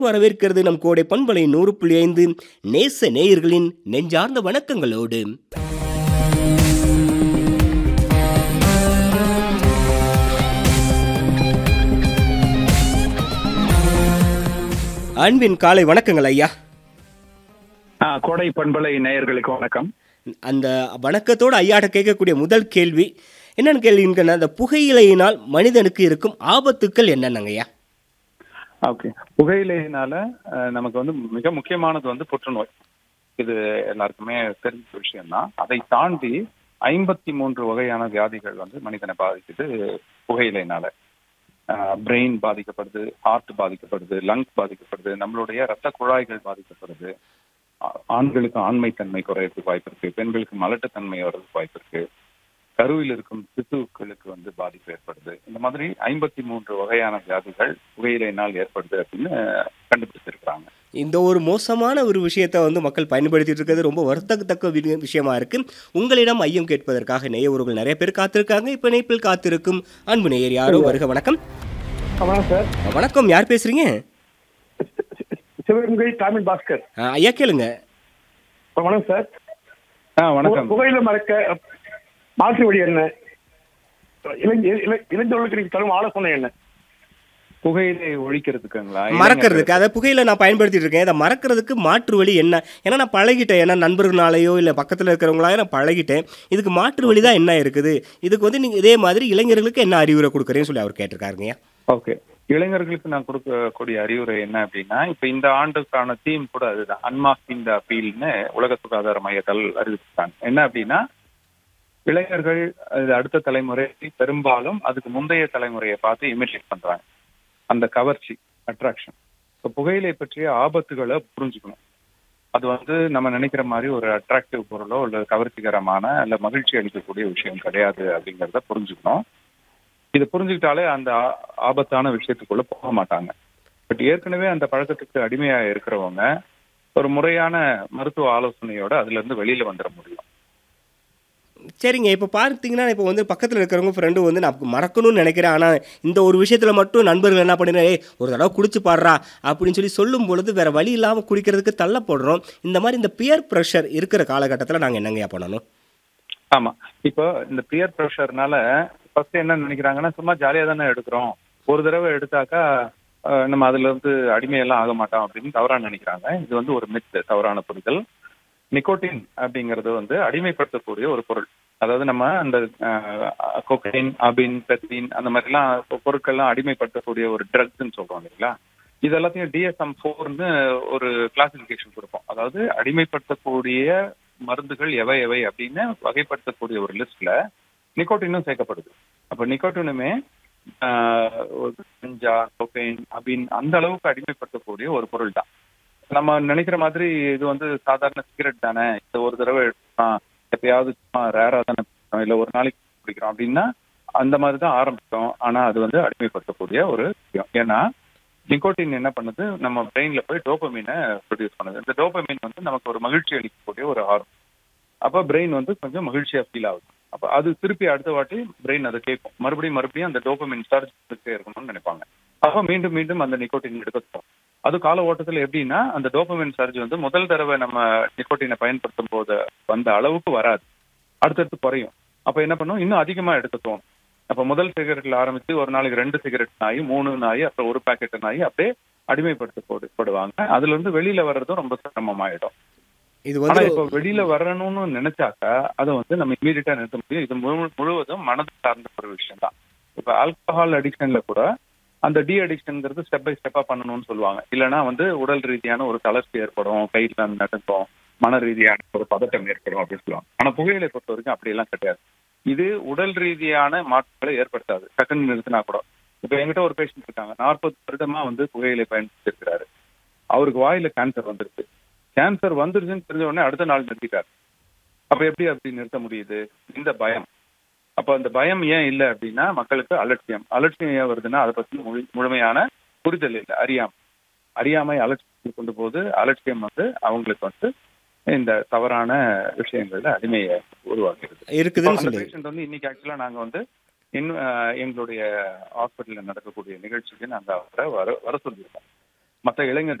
வரவேற்கிறது நம் கோடை பண்பலை நூறு புள்ளி ஐந்து நேச நேயர்களின் நெஞ்சார்ந்த வணக்கங்களோடு அன்பின் காலை வணக்கங்கள் ஐயா ஆ, கோடை பண்பலை நேயர்களுக்கு வணக்கம் அந்த வணக்கத்தோடு ஐயாட்ட கேட்கக்கூடிய முதல் கேள்வி என்னன்னு கேள்விங்கன்னா அந்த புகையிலையினால் மனிதனுக்கு இருக்கும் ஆபத்துக்கள் என்னென்னங்க ஐயா ஓகே புகையிலையினால அஹ், நமக்கு வந்து மிக முக்கியமானது வந்து புற்றுநோய் இது எல்லாருக்குமே தெரிஞ்ச விஷயம்தான் அதை தாண்டி ஐம்பத்தி மூன்று வகையான வியாதிகள் வந்து மனிதனை பாதிக்குது புகையிலைனால பிரெயின் பாதிக்கப்படுது ஹார்ட் பாதிக்கப்படுது லங்ஸ் பாதிக்கப்படுது நம்மளுடைய ரத்த குழாய்கள் பாதிக்கப்படுது ஆ- ஆண்களுக்கு ஆண்மைத்தன்மை குறையறதுக்கு வாய்ப்பு இருக்கு பெண்களுக்கு மலட்டுத்தன்மை வர்றதுக்கு வாய்ப்பு இருக்கு கருவில் இருக்கும் சிசுக்களுக்கு வந்து பாதிப்பு ஏற்படுது இந்த மாதிரி ஐம்பத்தி மூன்று வகையான வியாதிகள் புகையிலையினால் ஏற்படுது அப்படின்னு கண்டுபிடிச்சிருக்கிறாங்க இந்த ஒரு மோசமான ஒரு விஷயத்தை வந்து மக்கள் பயன்படுத்திட்டு இருக்கிறது ரொம்ப வருத்தத்தக்க வி- விஷயமா இருக்கு உங்களிடம் ஐயம் கேட்பதற்காக நேயவர்கள் நிறைய பேர் காத்திருக்காங்க இப்ப இணைப்பில் காத்திருக்கும் அன்பு நேயர் யாரோ வருக வணக்கம் வணக்கம் சார் வணக்கம் யார் பேசுறீங்க சிவகங்கை டாமின் பாஸ்கர் ஆ, ஐயா கேளுங்க வணக்கம் சார் ஆ வணக்கம் புகையில மறக்க மாற்று வழி என்ன இளைஞ- இளை- இளைஞர்களுக்கு நீங்க தரும் ஆலோசனை என்ன புகையிலை ஒழிக்கிறதுக்குங்களா மறக்கிறதுக்கு அதை புகையில நான் பயன்படுத்திட்டு இருக்கேன் அதை மறக்கிறதுக்கு மாற்று வழி என்ன ஏன்னா நான் பழகிட்டேன் ஏன்னா நண்பர்களாலேயோ இல்லை பக்கத்தில் இருக்கிறவங்களால நான் பழகிட்டேன் இதுக்கு மாற்று வழி தான் என்ன இருக்குது இதுக்கு வந்து நீங்கள் இதே மாதிரி இளைஞர்களுக்கு என்ன அறிவுரை கொடுக்குறேன்னு சொல்லி அவர் கேட்டிருக்காருங்கய்யா ஓகே இளைஞர்களுக்கு நான் கொடுக்கக்கூடிய அறிவுரை என்ன அப்படின்னா இப்ப இந்த ஆண்டுக்கான தீம் கூட அதுதான் அன்மாஸ்கிங் த அப்பீல்னு உலக சுகாதார மையத்தால் அறிவிச்சிருக்காங்க என்ன அப்படின்னா இளைஞர்கள் அது அடுத்த தலைமுறை பெரும்பாலும் அதுக்கு முந்தைய தலைமுறையை பார்த்து இமிட்டேட் பண்றாங்க அந்த கவர்ச்சி அட்ராக்ஷன் இப்போ புகையிலை பற்றிய ஆபத்துகளை புரிஞ்சுக்கணும் அது வந்து நம்ம நினைக்கிற மாதிரி ஒரு அட்ராக்டிவ் பொருளோ இல்ல கவர்ச்சிகரமான இல்ல மகிழ்ச்சி அளிக்கக்கூடிய விஷயம் கிடையாது அப்படிங்கறத புரிஞ்சுக்கணும் இதை புரிஞ்சுக்கிட்டாலே அந்த ஆ- ஆபத்தான விஷயத்துக்குள்ள போக மாட்டாங்க பட் ஏற்கனவே அந்த பழக்கத்துக்கு அடிமையா இருக்கிறவங்க ஒரு முறையான மருத்துவ ஆலோசனையோட அதுல இருந்து வெளியில வந்துட முடியும் சரிங்க இப்போ பார்த்தீங்கன்னா இப்போ வந்து பக்கத்தில் இருக்கிறவங்க ஃப்ரெண்டு வந்து நான் மறக்கணும்னு நினைக்கிறேன் ஆனால் இந்த ஒரு விஷயத்தில் மட்டும் நண்பர்கள் என்ன பண்ணிடுறேன் ஏய் ஒரு தடவை குடிச்சு பாடுறா அப்படின்னு சொல்லி சொல்லும் பொழுது வேற வழி இல்லாமல் குடிக்கிறதுக்கு தள்ளப்படுறோம் இந்த மாதிரி இந்த பியர் ப்ரெஷர் இருக்கிற காலகட்டத்தில் நாங்கள் என்னங்கய்யா பண்ணணும் ஆமா இப்போ இந்த பியர் ப்ரெஷர்னால ஃபர்ஸ்ட் என்ன நினைக்கிறாங்கன்னா சும்மா ஜாலியா தானே எடுக்கிறோம் ஒரு தடவை எடுத்தாக்கா அஹ், நம்ம அதுல இருந்து அடிமையெல்லாம் ஆக மாட்டோம் அப்படின்னு தவறா நினைக்கிறாங்க இது வந்து ஒரு மித் தவறான புரிதல் நிக்கோட்டின் அப்படிங்கிறது வந்து அடிமைப்படுத்தக்கூடிய ஒரு பொருள் அதாவது நம்ம அந்த கொக்கைன் அபின் பெத்தின் அந்த மாதிரிலாம் பொ- பொருட்கள்லாம் அடிமைப்படுத்தக்கூடிய ஒரு ட்ரக்ஸ்ன்னு சொல்றோம் இல்லைங்களா இது எல்லாத்தையும் டிஎஸ்எம் ஃபோர்னு ஒரு கிளாசிபிகேஷன் கொடுப்போம் அதாவது அடிமைப்படுத்தக்கூடிய மருந்துகள் எவை எவை அப்படின்னு வகைப்படுத்தக்கூடிய ஒரு லிஸ்ட்ல நிக்கோட்டினும் சேர்க்கப்படுது அப்ப நிக்கோட்டினுமே ஆஹ், ஒரு கஞ்சா கொக்கைன் அபின் அந்த அளவுக்கு அடிமைப்படுத்தக்கூடிய ஒரு பொருள் தான் நம்ம நினைக்கிற மாதிரி இது வந்து சாதாரண சிகரெட் தானே இது ஒரு தடவை எடுக்கலாம் எப்பயாவது சும்மா ரேரா தானே குடிக்கிறோம், இல்ல ஒரு நாளைக்கு குடிக்கிறோம் அப்படின்னா அந்த மாதிரி தான் ஆரம்பிச்சோம் ஆனா அது வந்து அடிமைப்படுத்தக்கூடிய ஒரு விஷயம் ஏன்னா நிக்கோட்டின் என்ன பண்ணுது நம்ம பிரெயின்ல போய் டோபமீனை ப்ரொடியூஸ் பண்ணுது இந்த டோபமீன் வந்து நமக்கு ஒரு மகிழ்ச்சி அளிக்கக்கூடிய ஒரு ஹார்மோன் அப்ப பிரெயின் வந்து கொஞ்சம் மகிழ்ச்சியா ஃபீல் ஆகுது அப்ப அது திருப்பி அடுத்த வாட்டி பிரெயின் அதை கேட்கும் மறுபடியும் மறுபடியும் அந்த டோபமின் சார்ஜ் இருக்கணும்னு நினைப்பாங்க அப்ப மீண்டும் மீண்டும் அந்த நிக்கோட்டின் எடுக்கணும் அது கால ஓட்டத்துல எப்படின்னா அந்த டோபமின் சார்ஜ் வந்து முதல் தடவை நம்ம நிக்கோட்டினை பயன்படுத்தும் போது வந்த அளவுக்கு வராது அடுத்தடுத்து குறையும் அப்ப என்ன பண்ணும் இன்னும் அதிகமா எடுக்க தோணும் அப்ப முதல் சிகரெட்ல ஆரம்பிச்சு ஒரு நாளைக்கு ரெண்டு சிகரெட் நாய் மூணு நாய் அப்புறம் ஒரு பாக்கெட் நாய் அப்படியே அடிமைப்படுத்த போடு போடுவாங்க அதுல இருந்து வெளியில வர்றதும் ரொம்ப சிரமமாயிடும் இது ஆனா வந்து இப்ப வெளியில வரணும்னு நினைச்சாக்கா அதை வந்து நம்ம இமீடியட்டா நிறுத்த முடியும் இது முழு- முழுவதும் மனது சார்ந்த ஒரு விஷயம் தான் இப்ப ஆல்கஹால் அடிக்ஷன்ல கூட அந்த டி அடிக்ஷன்ங்கிறது ஸ்டெப் பை ஸ்டெப்பா பண்ணணும்னு சொல்லுவாங்க இல்லைன்னா வந்து உடல் ரீதியான ஒரு தளர்ச்சி ஏற்படும் கையில நடுக்கும் மன ரீதியான ஒரு பதட்டம் ஏற்படும் அப்படின்னு சொல்லுவாங்க ஆனா புகையிலை பொறுத்த வரைக்கும் அப்படி எல்லாம் கிடையாது இது உடல் ரீதியான மாற்றங்களை ஏற்படுத்தாது டக்குன்னு நிறுத்தினா கூட இப்ப என்கிட்ட ஒரு பேஷண்ட் இருக்காங்க நாற்பது வருடமா வந்து புகையிலை பயன்படுத்தி இருக்கிறாரு அவருக்கு வாயில கேன்சர் வந்துருச்சு கேன்சர் வந்துருச்சுன்னு தெரிஞ்ச உடனே அடுத்த நாள் நிறுத்திட்டார் அப்ப எப்படி அப்படி நிறுத்த முடியுது இந்த பயம் அப்ப அந்த பயம் ஏன் இல்லை அப்படின்னா மக்களுக்கு அலட்சியம் அலட்சியம் ஏன் வருதுன்னா அதை பத்தி முழு முழுமையான புரிதல் இல்லை அறியாமை அறியாமை அலட்சியம் கொண்டு போது அலட்சியம் வந்து அவங்களுக்கு வந்து இந்த தவறான விஷயங்கள்ல அடிமையை உருவாக்குறது இருக்குதுன்னு அந்த சொல்லி பேஷண்ட் வந்து இன்னைக்கு ஆக்சுவலா நாங்க வந்து இன்னும் அஹ், எங்களுடைய ஹாஸ்பிட்டல்ல நடக்கக்கூடிய நிகழ்ச்சிக்கு நாங்க அவரை வர வர சொல்லியிருக்கோம் மற்ற இளைஞர்கள்